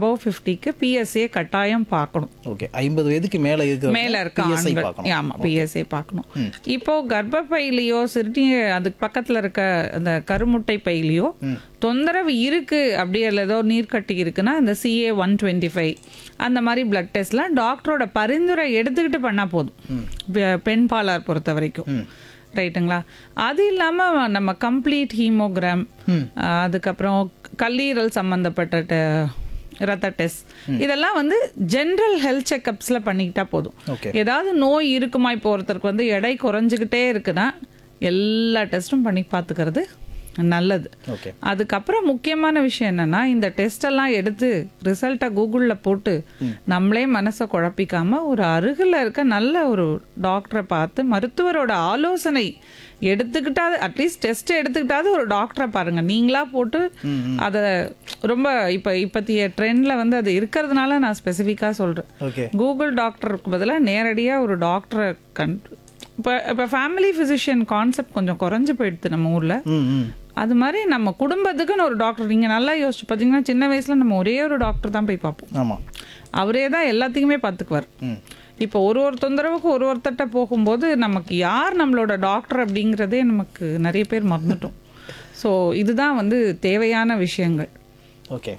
above ஃபிஃப்டிக்கு PSA கட்டாயம் பார்க்கணும் ஓகே ஐம்பது வயதுக்கு மேல இருக்கிற மேல இருக்க PSI ஆண்கள் பார்க்கணும் ஆமா பிஎஸ்ஏ பார்க்கணும் இப்போ கர்ப்பப்பையிலையோ சிறுநீ அதுக்கு பக்கத்துல இருக்க அந்த கருமுட்டை பையிலையோ தொந்தரவு இருக்கு அப்படி அல்ல ஏதோ நீர்க்கட்டி இருக்குன்னா இந்த சிஏ ஒன் டுவெண்ட்டி ஃபைவ் அந்த மாதிரி பிளட் டெஸ்ட்லாம் டாக்டரோட பரிந்துரை எடுத்துக்கிட்டு பண்ணா போதும் பெ- பெண் பாலார் பொறுத்த வரைக்கும் ரைட்டுங்களா அது இல்லாம நம்ம கம்ப்ளீட் ஹீமோகிராம் அதுக்கப்புறம் கல்லீரல் சம்பந்தப்பட்ட டெ- ரத்த டெஸ்ட் இதெல்லாம் வந்து ஜென்ரல் ஹெல்த் செக்கப்ஸ்ல பண்ணிக்கிட்டா போதும் ஓகே ஏதாவது நோய் இருக்குமா இப்போ ஒருத்தருக்கு வந்து எடை குறைஞ்சிக்கிட்டே இருக்குன்னா எல்லா டெஸ்ட்டும் பண்ணி பார்த்துக்கிறது நல்லது ஓகே அதுக்கப்புறம் முக்கியமான விஷயம் என்னன்னா இந்த டெஸ்ட் எல்லாம் எடுத்து ரிசல்ட்டை கூகுளில் போட்டு நம்மளே மனசை குழப்பிக்காம ஒரு அருகில் இருக்க நல்ல ஒரு டாக்டரை பார்த்து மருத்துவரோட ஆலோசனை எடுத்துக்கிட்டாது அட்லீஸ்ட் டெஸ்ட் எடுத்துக்கிட்டாவது ஒரு டாக்டரை பாருங்க நீங்களா போட்டு அதை ரொம்ப இப்போ இப்பத்திய ட்ரெண்டில் வந்து அது இருக்கிறதுனால நான் ஸ்பெசிஃபிக்காக சொல்கிறேன் ஓகே கூகுள் டாக்டருக்கு பதிலாக நேரடியாக ஒரு டாக்டரை கண் இப்போ இப்போ ஃபேமிலி ஃபிசிஷியன் கான்செப்ட் கொஞ்சம் குறைஞ்சு போயிடுது நம்ம ஊரில் ம் ம் அது மாதிரி நம்ம குடும்பத்துக்குன்னு ஒரு டாக்டர் நீங்கள் நல்லா யோசிச்சு பார்த்தீங்கன்னா சின்ன வயசில் நம்ம ஒரே ஒரு டாக்டர் தான் போய் பார்ப்போம் ஆமா அவரே தான் எல்லாத்தையுமே பார்த்துக்குவார் ம் இப்போ ஒரு ஒரு தொந்தரவுக்கு ஒரு ஒருத்தட்ட போகும்போது நமக்கு யார் நம்மளோட டாக்டர் அப்படிங்கிறதே நமக்கு நிறைய பேர் மறந்துட்டோம் ஸோ இதுதான் வந்து தேவையான விஷயங்கள் ஓகே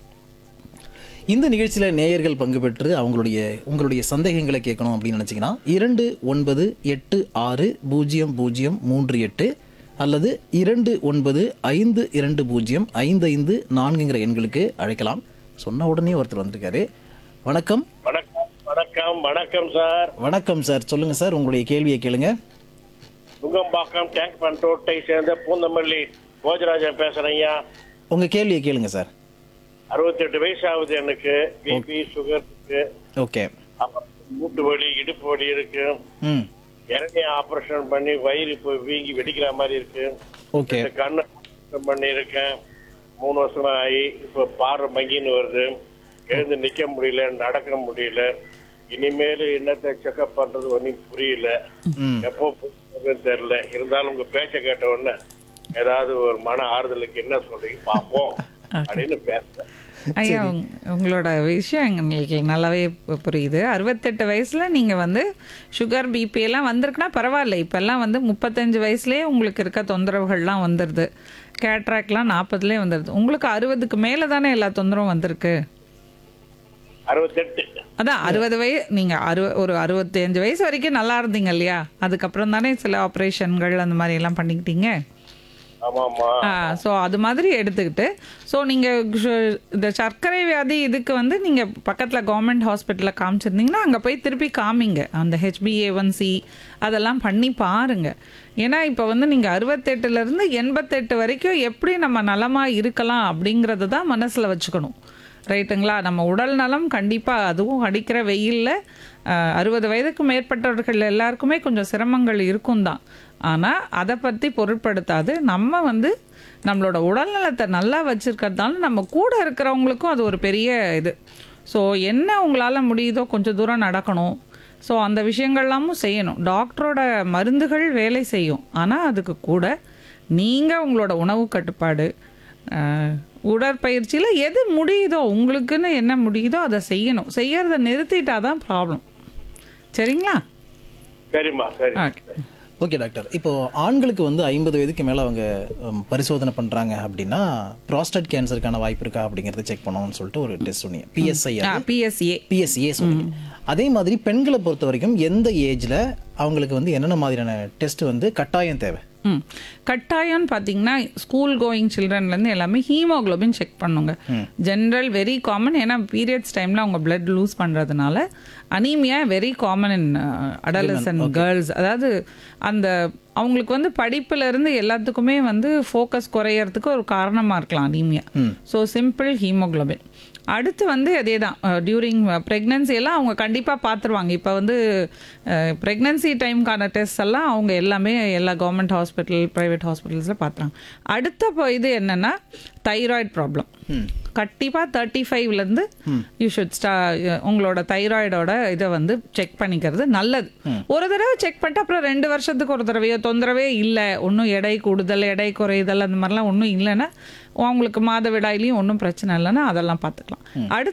இந்த நிகழ்ச்சியில் நேயர்கள் பங்கு பெற்று அவங்களுடைய உங்களுடைய சந்தேகங்களை கேட்கணும் அப்படின்னு நினச்சிங்கன்னா இரண்டு ஒன்பது எட்டு ஆறு பூஜ்ஜியம் பூஜ்ஜியம் மூன்று எட்டு அல்லது இரண்டு ஒன்பது ஐந்து இரண்டு பூஜ்ஜியம் ஐந்து ஐந்து நான்குங்கிற எண்களுக்கு அழைக்கலாம் சொன்ன உடனே ஒருத்தர் வந்திருக்காரு வணக்கம் வணக்கம் வணக்கம் வணக்கம் சார் வணக்கம் சார் சொல்லுங்க சார் உங்களுடைய கேள்வியை கேளுங்க நுங்கம்பாக்கம் டேங்க் பண்டோட்டை சேர்ந்த பூந்தமல்லி போஜராஜன் பேசுறேன் ஐயா உங்க கேள்வியை கேளுங்க சார் அறுபத்தெட்டு வயசு ஆகுது எனக்கு பிபி சுகர் இருக்கு ஓகே அப்புறம் மூட்டு வலி இடுப்பு வலி இருக்கு ம் இறங்கி ஆபரேஷன் பண்ணி வயிறு இப்போ வீங்கி வெடிக்கிற மாதிரி இருக்கு ஓகே இந்த கண்ணு operation பண்ணி இருக்கேன் மூணு வருஷமா ஆகி இப்போ பார்வை மங்கின்னு வருது எழுந்து நிக்க முடியல நடக்க முடியல இனிமேல் என்னத்தை செக்அப் பண்றது ஒன்றும் புரியல ம் எப்போ போகுதுன்னு தெரியல இருந்தாலும் உங்க பேச்ச கேட்ட உடனே ஏதாவது ஒரு மன ஆறுதலுக்கு என்ன சொல்றீங்க பார்ப்போம் அப்படின்னு பேசுறேன் ஐயா உங்க- உங்களோட விஷயம் எங்களுக்கு நல்லாவே பு- புரியுது அறுபத்தெட்டு வயசுல நீங்க வந்து சுகர் பிபி எல்லாம் வந்திருக்குன்னா பரவாயில்ல இப்பெல்லாம் வந்து முப்பத்தஞ்சு வயசுலயே உங்களுக்கு இருக்க தொந்தரவுகள்லாம் வந்துடுது கேட்ராக்லாம் நாற்பதுலேயே வந்துடுது உங்களுக்கு அறுபதுக்கு மேலே தானே எல்லா தொந்தரவும் வந்திருக்கு அறுபத்தெட்டு அதான் அறுபது வயசு நீங்க அறு ஒரு அறுபத்தஞ்சு வயசு வரைக்கும் நல்லா இருந்தீங்க இல்லையா அதுக்கப்புறம் தானே சில ஆப்ரேஷன்கள் அந்த மாதிரி எல்லாம் பண்ணிக்கிட்டீங்க ஆமாமா ஸோ அது மாதிரி எடுத்துக்கிட்டு ஸோ நீங்கள் இந்த சர்க்கரை வியாதி இதுக்கு வந்து நீங்கள் பக்கத்தில் கவர்மெண்ட் ஹாஸ்பிட்டலில் காமிச்சிருந்தீங்கன்னா அங்கே போய் திருப்பி காமிங்க அந்த ஹெச்பிஏஒன்சி அதெல்லாம் பண்ணி பாருங்க ஏன்னா இப்போ வந்து நீங்கள் அறுபத்தெட்டுலேருந்து எண்பத்தெட்டு வரைக்கும் எப்படி நம்ம நலமாக இருக்கலாம் அப்படிங்கிறது தான் மனசில் வச்சுக்கணும் ரைட்டுங்களா நம்ம உடல் நலம் கண்டிப்பாக அதுவும் அடிக்கிற வெயிலில் அறுபது வயதுக்கு மேற்பட்டவர்கள் எல்லாருக்குமே கொஞ்சம் சிரமங்கள் இருக்கும் தான் ஆனால் அதை பற்றி பொருட்படுத்தாது நம்ம வந்து நம்மளோட உடல்நலத்தை நல்லா வச்சுருக்கிறதால நம்ம கூட இருக்கிறவங்களுக்கும் அது ஒரு பெரிய இது ஸோ என்ன உங்களால் முடியுதோ கொஞ்சம் தூரம் நடக்கணும் ஸோ அந்த விஷயங்கள்லாமும் செய்யணும் டாக்டரோட மருந்துகள் வேலை செய்யும் ஆனால் அதுக்கு கூட நீங்கள் உங்களோட உணவு கட்டுப்பாடு அஹ், உடற்பயிற்சியில் எது முடியுதோ உங்களுக்குன்னு என்ன முடியுதோ அதை செய்யணும் செய்யறதை நிறுத்திட்டா தான் ப்ராப்ளம் சரிங்களா சரிம்மா சரி ஓகே ஓகே டாக்டர் இப்போ ஆண்களுக்கு வந்து ஐம்பது வயதுக்கு மேலே அவங்க ம், பரிசோதனை பண்ணுறாங்க அப்படின்னா ப்ராஸ்டேட் கேன்சருக்கான வாய்ப்பு இருக்கா அப்படிங்கிறத செக் பண்ணணும்னு சொல்லிட்டு ஒரு டெஸ்ட் சொன்னீங்க பிஎஸ்ஐ பிஎஸ்ஏ பிஎஸ்சிஏ சொன்னீங்க அதே மாதிரி பெண்களை பொறுத்த வரைக்கும் எந்த ஏஜில் அவங்களுக்கு வந்து என்னென்ன மாதிரியான டெஸ்ட் வந்து கட்டாயம் தேவை ம் கட்டாயம்னு பார்த்தீங்கன்னா ஸ்கூல் கோயிங் சில்ட்ரன்லேருந்து எல்லாமே ஹீமோகுளோபின் செக் பண்ணுங்க ஜென்ரல் வெரி காமன் ஏன்னா பீரியட்ஸ் டைமில் அவங்க பிளட் லூஸ் பண்ணுறதுனால anaemia very common in adolescent girls அதாவது அந்த அவங்களுக்கு வந்து படிப்புல இருந்து எல்லாத்துக்குமே வந்து ஃபோக்கஸ் குறையறதுக்கு ஒரு காரணமாக இருக்கலாம் அனீமியா ஸோ சிம்பிள் ஹீமோகுளோபின் அடுத்து வந்து அதே தான் டியூரிங் ப்ரெக்னன்சி எல்லாம் அவங்க கண்டிப்பாக பார்த்துருவாங்க இப்போ வந்து ப்ரெக்னன்சி டைம்க்கான டெஸ்ட் எல்லாம் அவங்க எல்லாமே எல்லா கவர்மெண்ட் ஹாஸ்பிட்டல் ப்ரைவேட் ஹாஸ்பிட்டல்ஸில் பார்த்துறாங்க அடுத்த இப்போ இது என்னென்னா தைராய்டு ப்ராப்ளம் கண்டிப்பாக தேர்ட்டி ஃபைவ்லேருந்து யூ ஷுட் ஸ்டா உங்களோட தைராய்டோட இதை வந்து செக் பண்ணிக்கிறது நல்லது ஒரு தடவை செக் பண்ணிட்டு அப்புறம் ரெண்டு வருஷத்துக்கு ஒரு தடவையோ தொந்தரவே இல்லை ஒன்றும் எடை கூடுதல் எடை குறையுதல் அந்த மாதிரிலாம் ஒன்றும் இல்லைன்னா உங்களுக்கு மாதவிடாயிலையும் ஒன்றும் பிரச்சனை இல்லைன்னா அதெல்லாம் பார்த்துக்கலாம் அடுத்து